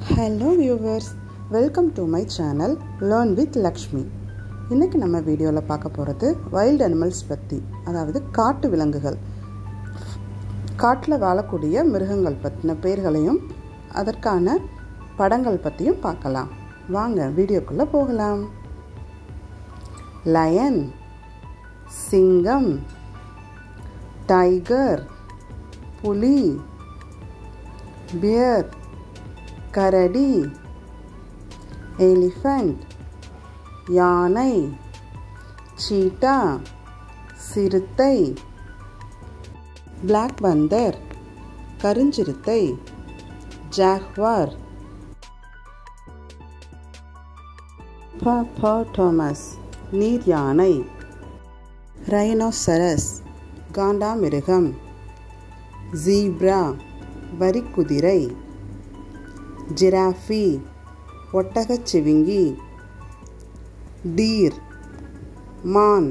hello viewers welcome to my channel learn with Lakshmi இன்றைக்கி நம்ம வீடியோவில் பார்க்க போகிறது வைல்ட் அனிமல்ஸ் பற்றி அதாவது காட்டு விலங்குகள் காட்டில் வாழக்கூடிய மிருகங்கள் பற்றின பேர்களையும் அதற்கான படங்கள் பற்றியும் பார்க்கலாம் வாங்க வீடியோக்குள்ளே போகலாம் லயன் சிங்கம் டைகர் புலி பியர் கரடி எலிஃபண்ட் யானை சீட்டா சிறுத்தை பிளாக் பந்தர் கருஞ்சிறுத்தை ஜாக்வார் பாமஸ் நீர் யானை ரைனோசரஸ் காண்டாமிருகம் ஜீப்ரா வரிக்குதிரை ஜிராஃபி ஒட்டகச்சிவிங்கி டீர் மான்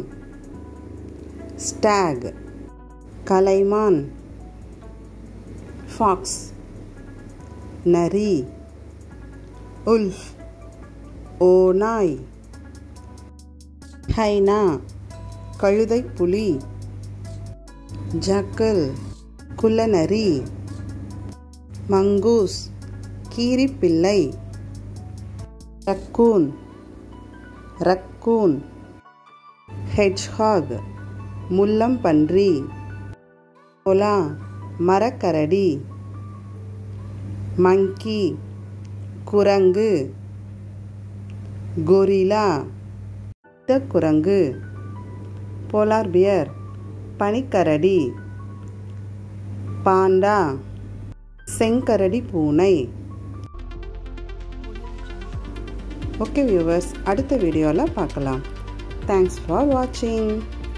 ஸ்டாக் கலைமான் ஃபாக்ஸ் நரி உல்ஃப் ஓநாய் ஹைனா கழுதை புலி ஜக்கல் குள்ளநரி மங்கூஸ் கீரிப்பிள்ளை ரக்கூன் ரக்கூன் ஹெட்ஜ்ஹாக் முள்ளம்பன்றி ஒலா மரக்கரடி மங்கி குரங்கு கொரிலா குரங்கு போலார் பியர் பனிக்கரடி பாண்டா செங்கரடி பூனை ஓகே வியூவர்ஸ் அடுத்த வீடியோவில் பார்க்கலாம் தேங்க்ஸ் ஃபார் வாட்சிங்